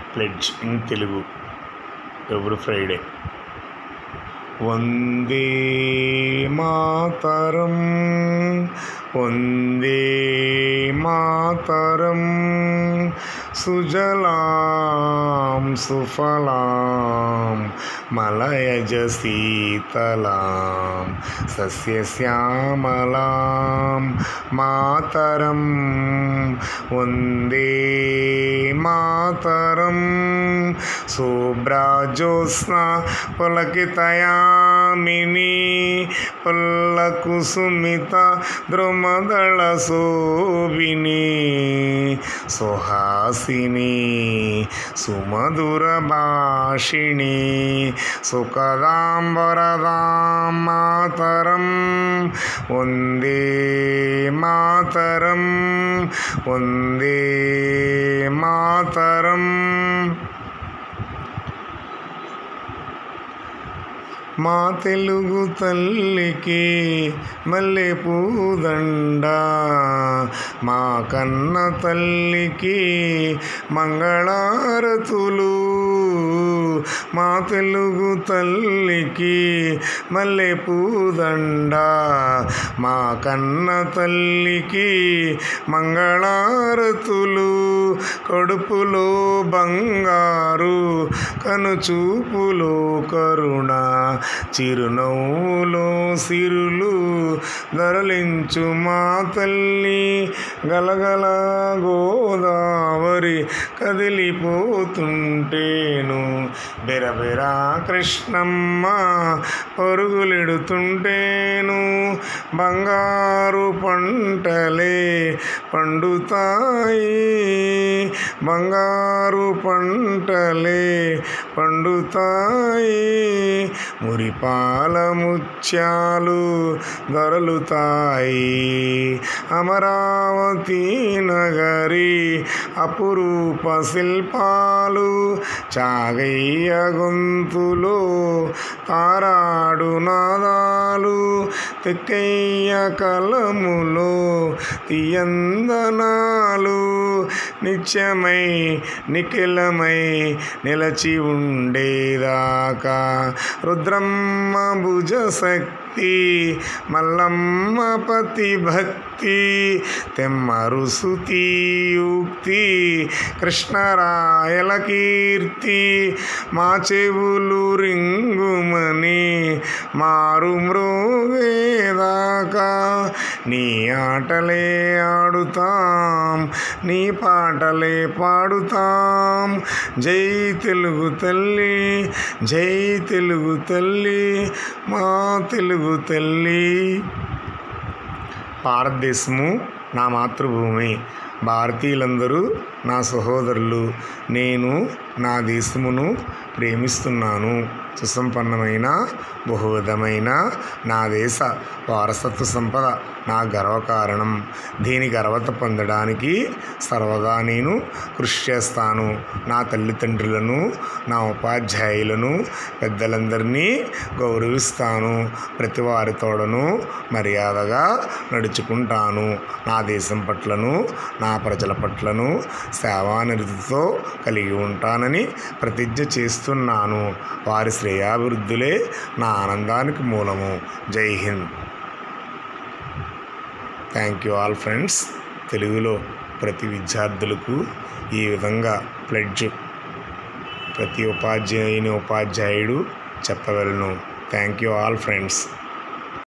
pledge in Telugu every Friday వందే మాతరం వందే మాతరం సుజలాం సుఫలాం మలయజ శీతలాం సస్యశ్యామలాం మాతరం వందే మాతరం శుభ్రాజ్యోత్స్న పులకితయామిని పుల్లకుసుమిత ద్రుమదళ శోభిని సుహాసిని సుమధుర భాషిణి సుఖదాం వరదాం మాతరం వందే మాతరం వందే మాతరం మా తెలుగు తల్లికి మల్లె పూదండ మా కన్న తల్లికి మంగళారతులు మా తెలుగు తల్లికి మల్లె పూదండ మా కన్న తల్లికి మంగళారతులు కడుపులో బంగారు కనుచూపులో కరుణ చిరునవ్వులో సిరులు ధరలించు మా తల్లి గలగల గోదావరి కదిలిపోతుంటేను బెరబెరా కృష్ణమ్మ పరుగులెడుతుంటేను బంగారు పంటలే పండుతాయి బంగారు పంటలే పండుతాయి మురిపాల ముత్యాలు దొరలుతాయి అమరావతి నగరి అపురూప శిల్పాలు చాగయ్య గొంతులో తారాడు నాదాలు తెక్కయ్య కలములో తీయందనాలు నిత్యమై నిఖిలమై నిలచి ఉండేదాకా రుద్రమ్మ భుజ శక్తి మల్లమ్మ పతి భక్తి తెమ్మరు సుతీయుక్తి కృష్ణరాయల కీర్తి మా చెవులు రింగుమని మారు మ్రోగేదాకా నీ ఆటలే ఆడుతాం నీ పాటలే పాడుతాం జై తెలుగు తల్లి జై తెలుగు తల్లి మా తెలుగు తల్లి భారతదేశము నా మాతృభూమి భారతీయులందరూ నా సహోదరులు నేను నా దేశమును ప్రేమిస్తున్నాను సుసంపన్నమైన బహువిధమైన నా దేశ వారసత్వ సంపద నా గర్వకారణం దీని గర్వత పొందడానికి సర్వదా నేను కృషి చేస్తాను నా తల్లిదండ్రులను నా ఉపాధ్యాయులను పెద్దలందరినీ గౌరవిస్తాను ప్రతి వారి తోడను మర్యాదగా నడుచుకుంటాను నా దేశం పట్లను నా ప్రజల పట్లను సేవానిరతితో కలిగి ఉంటానని ప్రతిజ్ఞ చేస్తున్నాను వారి శ్రేయాభివృద్ధులే నా ఆనందానికి మూలము జై హింద్ థ్యాంక్ యూ ఆల్ ఫ్రెండ్స్ తెలుగులో ప్రతి విద్యార్థులకు ఈ విధంగా ప్లెడ్జ్ ప్రతి ఉపాధ్యాయుని ఉపాధ్యాయుడు చెప్పగలను థ్యాంక్ యూ ఆల్ ఫ్రెండ్స్